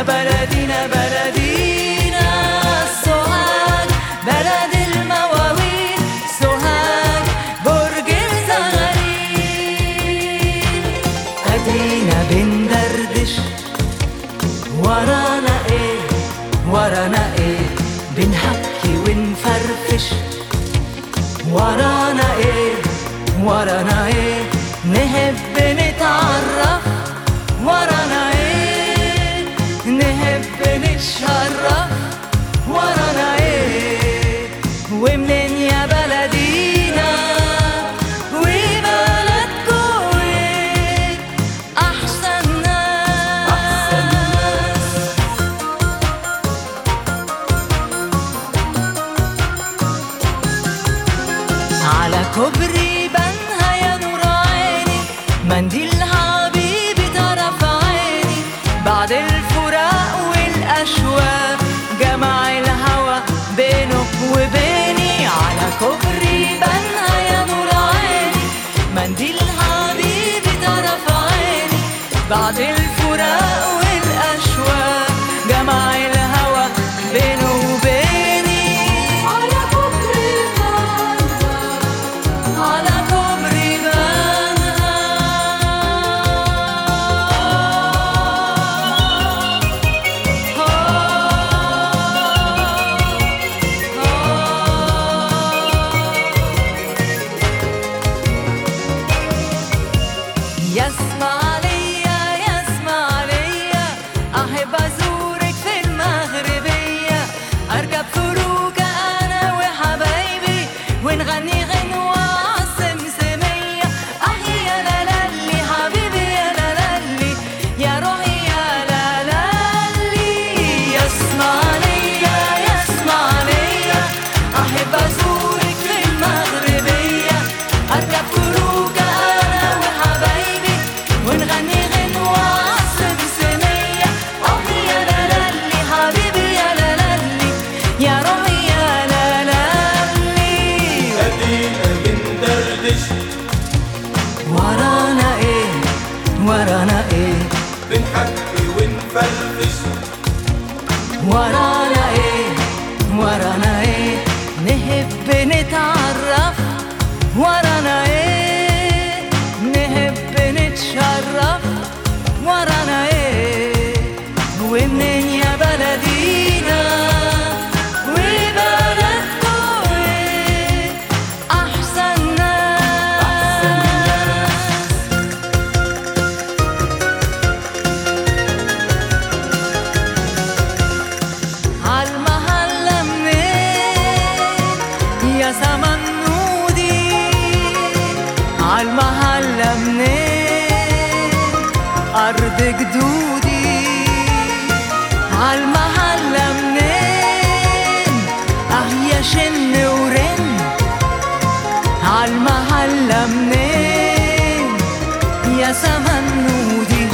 بلدينا بلدينا سوهاج بلد المواويل سوهاج برج الزغاليل ادينا بندردش ورانا ايه ورانا ايه بنحكي ونفرفش ورانا ايه ورانا ايه نحب نتعرف ورانا ايه نحب نتشرف ورانا ايه ومنين يا بلدينا وبلدكوا ايه احسن ناس احسن ناس على كوبري بنها يا نور عيني منديل حبيبي طرف عيني بعد الفراق والأشواق جمع الهوى بينك وبيني على كوبري بنها يا نور عيني منديل حبيبي طرف عيني بعد الفراق والأشواق جمع الهوى بينه وبيني على كوبري بنها على كوبري يسمع ليا يسمع ليا أحب أزورك في المغربية أركب فروكة أنا وحبايبي ونغني غنوة عالسمسمية أح يا لالي حبيبي يا لالي يا روحي يا لالي يسمع ليا يسمع ليا أحب أزورك في المغربية أركب فروكة أنا وحبايبي ونغني غنوة عالسمسمية أح يا لالي حبيبي يا لالي يا روحي يا لالي ادينا بندردش ورانا ايه ورانا ايه بنحكي ونفرفش ورانا ايه ورانا ايه نحب نتعرف ورانا ايه نحب نتشرف ورانا ايه ومنين يا بلدينا وبلدكوا ايه احسن ناس عالمحلة منين يا زمن نودي عالمحلة منين أرض جدودي عالمحلة منين أه يا شن ورن عالمحلة منين يا زمن نودي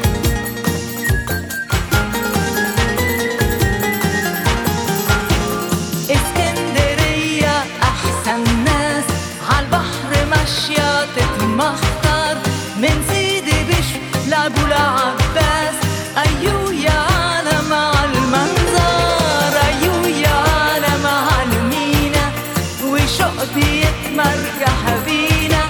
اسكندرية أحسن ناس عالبحر ماشية تتمخطر من سيدي بشر لأبو العباس أيو يا عالم عالمنظر أيو يا عالم عالمينا وشوق بيتمرجح بينا